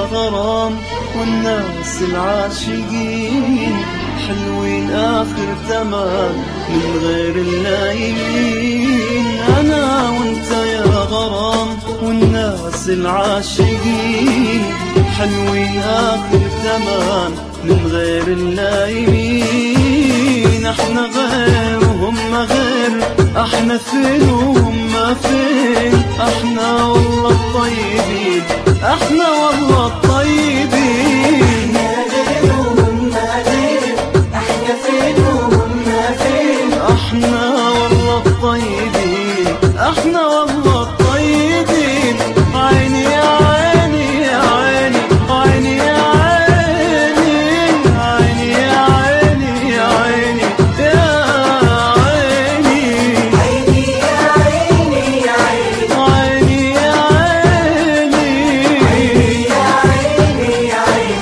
غرام والناس العاشقين حلوين آخر تمام من غير اللايقين أنا وانت يا غرام والناس العاشقين حلوين آخر تمام من غير اللايقين احنا غير وهم غير احنا فين وهم فين احنا والله الطيبين احنا والله الطيبين احنا والله الطيبين احنا والله الطيبين عيني يا عيني يا عيني عيني يا عيني عيني يا عيني يا عيني يا عيني عيني يا عيني يا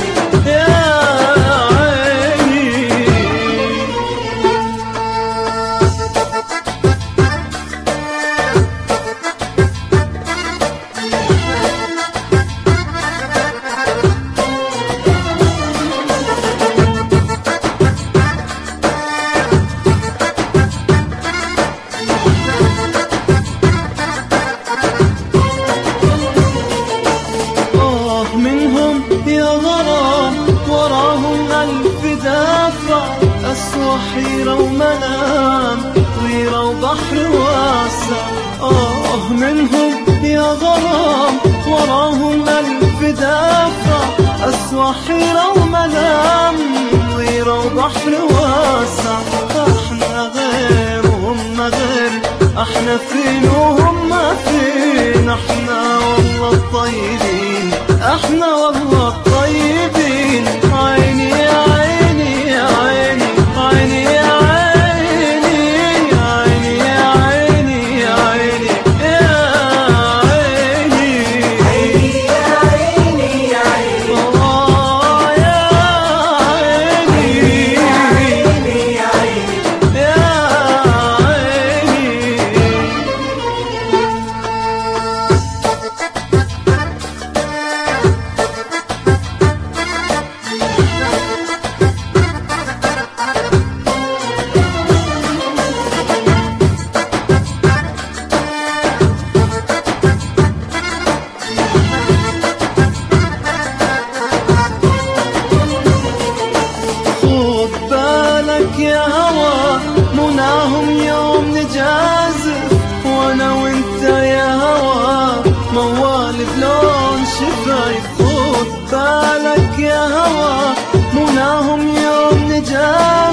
عيني آه منهم يا غرام وراهم ألف دافع أسوى حيرة ومنام طويرة وبحر واسع آه منهم يا غرام وراهم ألف دافع أسوى حيرة ومنام طويرة وبحر واسع احنا غير وهم غير احنا فين وهم فين احنا والله الطيبين احنا والله الطيبين عيني يا عيني يا عيني عيني يا عيني عيني يا عيني يا عيني يا عيني آه يا عيني يا عيني خد بالك يا هوا مناهم يوم نجازف وانا وانت يا هوا موال بلون شفايف خد بالك يا هوا مناهم يوم نجازف